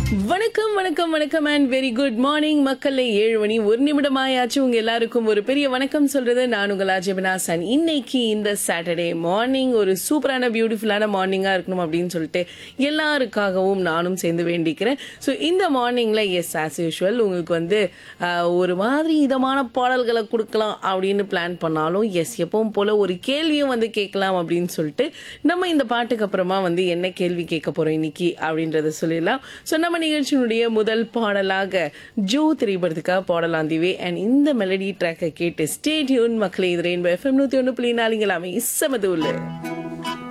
வணக்கம் வணக்கம் வணக்கம் அண்ட் வெரி குட் மார்னிங் மக்களே ஏழு மணி ஒரு நிமிடம் ஆயாச்சு உங்க எல்லாருக்கும் ஒரு பெரிய வணக்கம் சொல்றது நான் உங்கள் அஜயபினாசன் இன்னைக்கு இந்த சாட்டர்டே மார்னிங் ஒரு சூப்பரான பியூட்டிஃபுல்லான மார்னிங்கா இருக்கணும் அப்படின்னு சொல்லிட்டு எல்லாருக்காகவும் நானும் சேர்ந்து வேண்டிக்கிறேன் ஸோ இந்த மார்னிங்ல எஸ் ஆஸ் யூஷுவல் உங்களுக்கு வந்து ஆஹ், ஒரு மாதிரி இதமான பாடல்களை கொடுக்கலாம் அப்படின்னு பிளான் பண்ணாலும் எஸ் எப்பவும் போல ஒரு கேள்வியும் வந்து கேட்கலாம் அப்படின்னு சொல்லிட்டு நம்ம இந்த பாட்டுக்கு அப்புறமா வந்து என்ன கேள்வி கேட்க போறோம் இன்னைக்கு அப்படின்றத சொல்லிடலாம் ஸோ நம்ம நிகழ்ச்சியினுடைய முதல் பாடலாக ஜோ திரைப்படத்துக்காக பாடலாம் திவே அண்ட் இந்த மெலடி ட்ராக்கை கேட்டு ஸ்டேட்யூன் மக்களை இது ரெயின்போ எஃப்எம் நூற்றி ஒன்று புள்ளி நாலுங்களாமே இசமது உள்ள